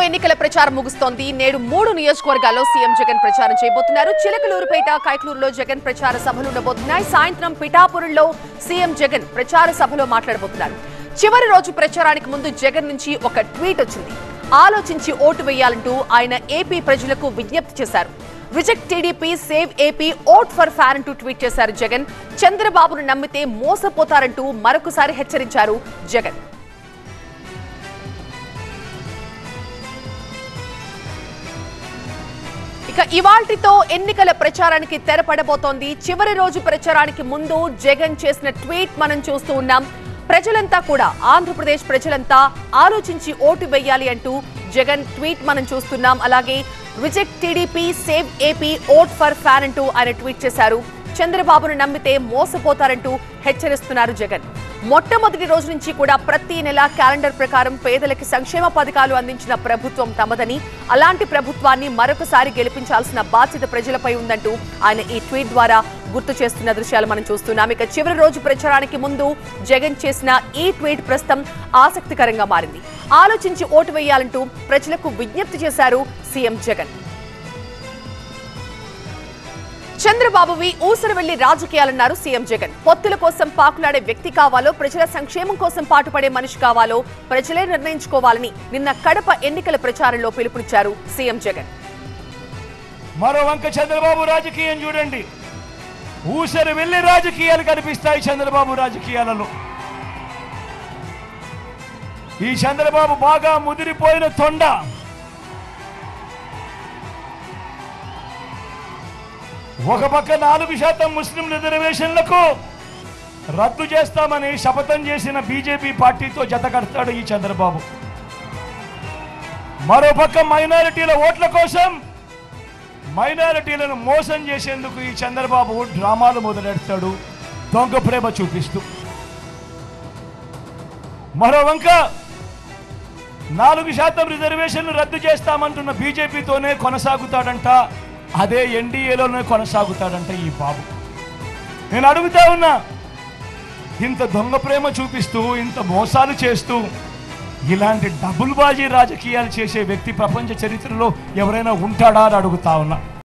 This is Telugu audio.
ఎన్నికల ప్రచారం ముగుస్తోంది నేడు మూడు నియోజకవర్గాల్లో సీఎం జగన్ ప్రచారం చేయబోతున్నారు చిలకలూరుపేట కైట్లూరులో జగన్ ప్రచార సభలు ఉండబోతున్నాయి సాయంత్రం పిఠాపురంలో సీఎం జగన్ ప్రచార సభలో మాట్లాడబోతున్నారు చివరి రోజు ప్రచారానికి ముందు జగన్ నుంచి ఒక ట్వీట్ వచ్చింది ఆలోచించి ఓటు వేయాలంటూ ఆయన ఏపీ ప్రజలకు విజ్ఞప్తి చేశారు reject TDP save AP vote for fan అంటూ ట్వీట్ చేశారు జగన్ చంద్రబాబును నమ్మితే మోసపోతారంటూ మరొకసారి హెచ్చరించారు జగన్ ఇక ఇవాల్టితో ఎన్నికల ప్రచారానికి తెరపడబోతోంది చివరి రోజు ప్రచారానికి ముందు జగన్ చేసిన ట్వీట్ మనం చూస్తూ ఉన్నాం ప్రజలంతా కూడా ఆంధ్రప్రదేశ్ ప్రజలంతా ఆలోచించి ఓటు వేయాలి అంటూ జగన్ ట్వీట్ మనం చూస్తున్నాం అలాగే reject TDP save AP vote for fan అంటూ ఆయన ట్వీట్ చేశారు చంద్రబాబును నమ్మితే మోసపోతారంటూ హెచ్చరిస్తున్నారు జగన్ మొట్టమొదటి రోజు నుంచి కూడా ప్రతి నెల క్యాలెండర్ ప్రకారం పేదలకి సంక్షేమ పథకాలు అందించిన ప్రభుత్వం తమదని అలాంటి ప్రభుత్వాన్ని మరొకసారి గెలిపించాల్సిన బాధ్యత ప్రజలపై ఉందంటూ ఆయన ఈ ట్వీట్ ద్వారా గుర్తు చేస్తున్న దృశ్యాలు మనం చూస్తున్నాం ఇక చివరి రోజు ప్రచారానికి ముందు జగన్ చేసిన ఈ ట్వీట్ ప్రస్తుతం ఆసక్తికరంగా మారింది ఆలోచించి ఓటు వేయాలంటూ ప్రజలకు విజ్ఞప్తి చేశారు సీఎం జగన్ చంద్రబాబువి ఊసరు వెళ్లి రాజకీయాలన్నారు సీఎం జగన్ పొత్తుల కోసం పాకులాడే వ్యక్తి కావాలో ప్రజల సంక్షేమం కోసం పాటుపడే మనిషి కావాలో ప్రజలే నిర్ణయించుకోవాలని నిన్న కడప ఎన్నికల ప్రచారంలో పిలుపునిచ్చారు సీఎం జగన్ మరో వంక చంద్రబాబు రాజకీయం చూడండి ఊసరి వెళ్ళి రాజకీయాలు కనిపిస్తాయి చంద్రబాబు రాజకీయాలలో ఈ చంద్రబాబు బాగా ముదిరిపోయిన తొండ ఒక పక్క నాలుగు శాతం ముస్లిం రిజర్వేషన్లకు రద్దు చేస్తామని శపథం చేసిన బీజేపీ పార్టీతో జత కడతాడు ఈ చంద్రబాబు మరోపక్క మైనారిటీల ఓట్ల కోసం మైనారిటీలను మోసం చేసేందుకు ఈ చంద్రబాబు డ్రామాలు మొదలెడతాడు దొంగ ప్రేమ చూపిస్తూ మరో వంక నాలుగు శాతం రిజర్వేషన్లు రద్దు చేస్తామంటున్న బీజేపీతోనే కొనసాగుతాడంట అదే ఎన్డీఏలోనే కొనసాగుతాడంట ఈ బాబు నేను అడుగుతా ఉన్నా ఇంత దొంగ ప్రేమ చూపిస్తూ ఇంత మోసాలు చేస్తూ ఇలాంటి డబుల్ బాజీ రాజకీయాలు చేసే వ్యక్తి ప్రపంచ చరిత్రలో ఎవరైనా ఉంటాడా అని అడుగుతా ఉన్నా